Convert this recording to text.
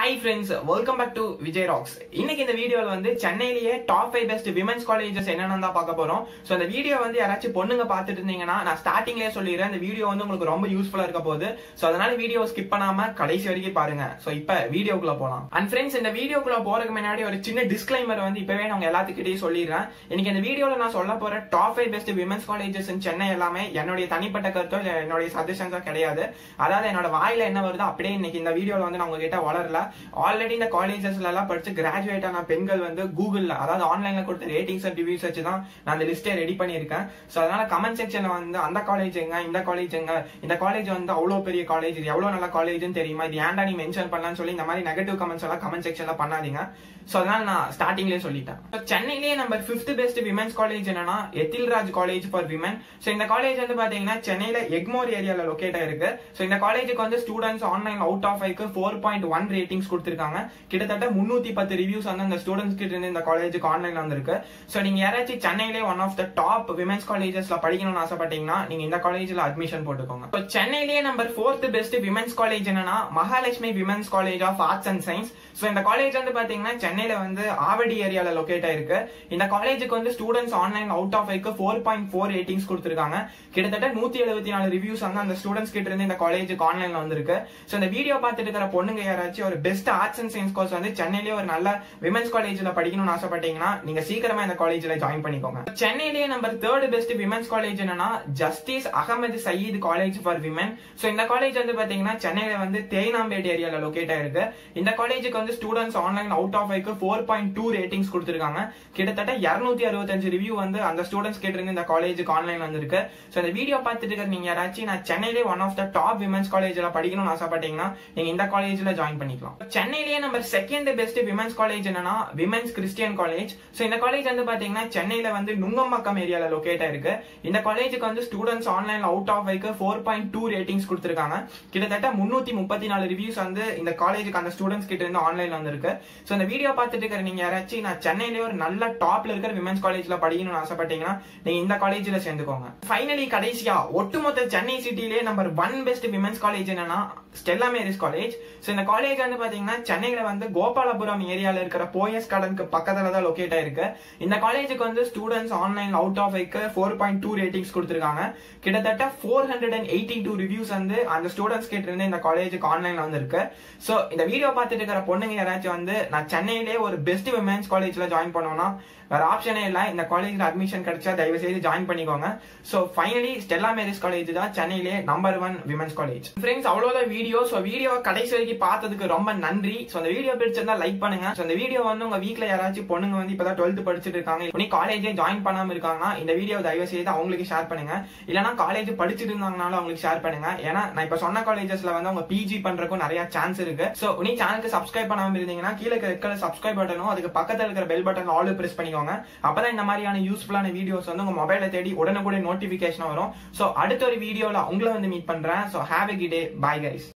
hi friends welcome back to Vijay Rocks இன்னைக்கு இந்த வீடியோல வந்து சென்னையிலேயே top five best women's colleges என்னன்னு தான் பார்க்க போறோம் ஸோ இந்த வீடியோ வந்து யாராச்சும் பொண்ணுங்க பார்த்துட்டு இருந்தீங்கன்னா நான் ஸ்டார்டிங்லேயே சொல்லிடுறேன் இந்த வீடியோ வந்து உங்களுக்கு ரொம்ப யூஸ்ஃபுல்லா இருக்க போகுது ஸோ அதனால வீடியோ ஸ்கிப் பண்ணாம கடைசி வரைக்கும் பாருங்க ஸோ இப்போ வீடியோக்குள்ள போலாம் அண்ட் ஃப்ரெண்ட்ஸ் இந்த வீடியோக்குள்ள போறதுக்கு முன்னாடி ஒரு சின்ன டிஸ்க்ளைமர் வந்து இப்பவே நான் உங்க எல்லாத்துக்கிட்டையும் சொல்லிடுறேன் இன்னைக்கு இந்த வீடியோல நான் சொல்ல போற top five best women's colleges in Chennai எல்லாமே என்னுடைய தனிப்பட்ட கருத்தோ இல்ல என்னுடைய சஜஷன்ஸோ கிடையாது அதாவது என்னோட வாயில என்ன வருதோ அப்படியே இன்னைக்கு இந்த வீடியோல வந்து நான் உங்ககிட்ட வளரல ஆல்ரெடி இந்த காலேஜஸ்ல எல்லாம் படிச்சு கிராஜுவேட் ஆன பெண்கள் வந்து கூகுள்ல அதாவது ஆன்லைன்ல கொடுத்த ரேட்டிங்ஸ் அண்ட் ரிவ்யூஸ் வச்சு தான் நான் அந்த லிஸ்டே ரெடி பண்ணியிருக்கேன் ஸோ அதனால கமெண்ட் செக்ஷன்ல வந்து அந்த காலேஜ் எங்க இந்த காலேஜ் எங்க இந்த காலேஜ் வந்து அவ்வளோ பெரிய காலேஜ் இது எவ்வளவு நல்ல காலேஜ்னு தெரியுமா இது ஏன்டா நீ மென்ஷன் பண்ணலாம்னு சொல்லி இந்த மாதிரி நெகட்டிவ் கமெண்ட்ஸ் எல்லாம் கமெண்ட் செக்ஷன்ல பண்ணாதீங்க ஸோ அதனால நான் ஸ்டார்டிங்லேயே சொல்லிட்டேன் So, சென்னையிலேயே number fifth best women's college என்னன்னா Ethiraj college for women so இந்த காலேஜ் வந்து பாத்தீங்கன்னா சென்னையில எக்மோர் ஏரியால லொக்கேட் ஆயிருக்கு ஸோ இந்த காலேஜுக்கு வந்து ஸ்டூடெண்ட்ஸ் ஆன்லைன் அவுட் ஆஃப் ஃபைவ்க்கு ஃபோர் பாயிண்ட் ஒன் ரேட்டிங்ஸ் கொடுத்துருக்காங்க கிட்டத்தட்ட முன்னூத்தி பத்து ரிவ்யூஸ் வந்து அந்த ஸ்டூடெண்ட்ஸ் கிட்ட இருந்து இந்த காலேஜுக்கு ஆன்லைன்ல வந்திருக்கு ஸோ நீங்க யாராச்சும் சென்னையிலே one of the top women's காலேஜஸ்ல படிக்கணும்னு ஆசைப்பட்டீங்கன்னா நீங்க இந்த காலேஜ்ல அட்மிஷன் போட்டுக்கோங்க ஸோ சென்னையிலேயே number fourth best women's college என்னன்னா Mahalakshmi women's college of arts and science so இந்த காலேஜ் வந்து பாத்தீங்கன்னா சென்னையில வந்து ஆவடி ஏரியால லொக்கேட் ஆயிருக்கு இந்த காலேஜுக்கு வந்து ஸ்டூடெண்ட்ஸ் ஆன்லைன் அவுட் ஆஃப் ஃபைவ்க்கு ஃபோர் பாயிண்ட் ஃபோர் ரேட்டிங்ஸ் கொடுத்துருக்காங்க கிட்டத்தட்ட நூத்தி எழுபத்தி நாலு ரிவ்யூஸ் வந்து அந்த ஸ்டூடெண்ட்ஸ் கிட்ட இருந்து இந்த காலேஜுக்கு ஆன்லைன்ல வந்திருக்கு ஸோ இந்த வீடியோ பார்த்துட்டு இருக்கிற பொண்ணுங்க யாராச்சும் ஒரு best arts and science course வந்து சென்னையிலேயே ஒரு நல்ல விமன்ஸ் காலேஜ்ல படிக்கணும்னு ஆசைப்பட்டீங்கன்னா நீங்க சீக்கிரமா இந்த காலேஜ்ல ஜாயின் பண்ணிக்கோங்க சென்னையிலேயே number third best women's college என்னன்னா justice Ahmed Sayeed college for women so இந்த காலேஜ் வந்து பாத்தீங்கன்னா சென்னையில வந்து தேனாம்பேட் ஏரியால லொக்கேட் ஆயிருக்கு இந்த காலேஜுக்கு வந்து ஸ்டூடெண்ட்ஸ் ஆன்லைன் அவுட் ஆஃப் ஃபைவ்க்கு ஃபோர் பாயிண்ட் டூ ரேட்டிங்ஸ் கொடுத்துருக்காங்க கிட்டத்தட்ட இருநூத்தி அறுபத்தஞ்சு ரிவ்யூ வந்து அந்த ஸ்டூடெண்ட்ஸ் கிட்ட இருந்து இந்த காலேஜுக்கு ஆன்லைன் வந்திருக்கு ஸோ இந்த வீடியோ பார்த்துட்டு இருக்க நீங்க யாராச்சும் நான் சென்னையிலே one of the top women's காலேஜ்ல படிக்கணும்னு ஆசைப்பட்டீங்கன்னா நீங்க இந்த காலேஜ்ல ஜாயின் பண்ணிக்கலாம் சென்னையிலேயே number second best women's college என்னன்னா விமன்ஸ் கிறிஸ்டியன் காலேஜ் ஸோ இந்த காலேஜ் வந்து பாத்தீங்கன்னா சென்னையில வந்து நுங்கம்பாக்கம் ஏரியால லொக்கேட் ஆயிருக்கு இந்த காலேஜுக்கு வந்து ஸ்டூடெண்ட்ஸ் ஆன்லைன் அவுட் ஆஃப் வைக்கு ஃபோர் பாயிண்ட் டூ ரேட்டிங்ஸ் கொடுத்துருக்காங்க கிட்டத்தட்ட முன்னூத்தி முப்பத்தி நாலு ரிவ்யூஸ் வந்து இந்த காலேஜுக்கு அந்த ஸ்டூடெண்ட்ஸ் கிட்ட இருந்து ஆன்லைன்ல வந்திருக்கு ஸோ இந்த வீடியோ பார்த்துட்டு இருக்கிற நீங்க யாராச்சும் நான் சென்னையிலேயே ஒரு நல்ல டாப்ல இருக்கிற விமன்ஸ் காலேஜ்ல படிக்கணும்னு ஆசைப்பட்டீங்கன்னா நீங்க இந்த காலேஜ்ல சேர்ந்துக்கோங்க ஃபைனலி கடைசியா ஒட்டுமொத்த சென்னை சிட்டிலேயே number one best women's college என்னன்னா ஸ்டெல்லா மேரிஸ் காலேஜ் ஸோ இந்த காலேஜ் வந்து பாத்தீங்கன்னா சென்னையில வந்து கோபாலபுரம் ஏரியால இருக்கிற போயஸ் கார்டனுக்கு பக்கத்துல தான் லொக்கேட் ஆயிருக்கு இந்த காலேஜுக்கு வந்து ஸ்டூடெண்ட்ஸ் ஆன்லைன் அவுட் ஆஃப் வைக்க ஃபோர் பாயிண்ட் டூ ரேட்டிங்ஸ் கொடுத்துருக்காங்க கிட்டத்தட்ட four hundred and eighty two reviews வந்து அந்த ஸ்டூடெண்ட்ஸ் கிட்ட இருந்து இந்த காலேஜுக்கு ஆன்லைன்ல வந்திருக்கு ஸோ இந்த வீடியோ பார்த்துட்டு இருக்கிற பொண்ணுங்க யாராச்சும் வந்து நான் சென்னையிலேயே ஒரு பெஸ்ட் விமன்ஸ் காலேஜ்ல ஜாயின் பண்ணோம்னா வேற ஆப்ஷனே இல்ல இந்த காலேஜ்ல அட்மிஷன் கிடைச்சா தயவு செய்து ஜாயின் பண்ணிக்கோங்க so finally Stella Maris college தான் சென்னையிலே number one women's college friends அவ்வளவுதான் வீடியோ சோ வீடியோ கடைசி வரைக்கும் பார்த்ததுக்கு ரொம்ப நன்றி சோ அந்த வீடியோ பிடிச்சிருந்தா லைக் பண்ணுங்க சோ அந்த வீடியோ வந்து உங்க வீட்ல யாராச்சும் பொண்ணுங்க வந்து இப்பதான் டுவெல்த் படிச்சுட்டு இருக்காங்க இனி காலேஜே ஜாயின் பண்ணாம இருக்காங்கன்னா இந்த வீடியோ தயவு செய்து அவங்களுக்கு ஷேர் பண்ணுங்க இல்லனா காலேஜ் படிச்சுட்டு இருந்தாங்கனாலும் அவங்களுக்கு ஷேர் பண்ணுங்க ஏன்னா நான் இப்ப சொன்ன காலேஜஸ்ல வந்து அவங்க பிஜி பண்றதுக்கும் நிறைய சான்ஸ் இருக்கு சோ உனி சேனலுக்கு சப்ஸ்கிரைப் பண்ணாம இருந்தீங்கன்னா கீழே இருக்கிற சப்ஸ்கிரைப் பட்டனும் அதுக்கு பக்கத்துல இருக்கிற பெல் பட்டன் ஆல் பிரஸ் பண்ணிக்கோங்க அப்பதான் இந்த மாதிரியான யூஸ்ஃபுல்லான வீடியோஸ் வந்து உங்க மொபைல தேடி உடனுக்குடன் நோட்டிபிகேஷன் வரும் சோ அடுத்த ஒரு வீடியோல உங்களை வந்து மீட் பண்றேன் so have a good day bye guys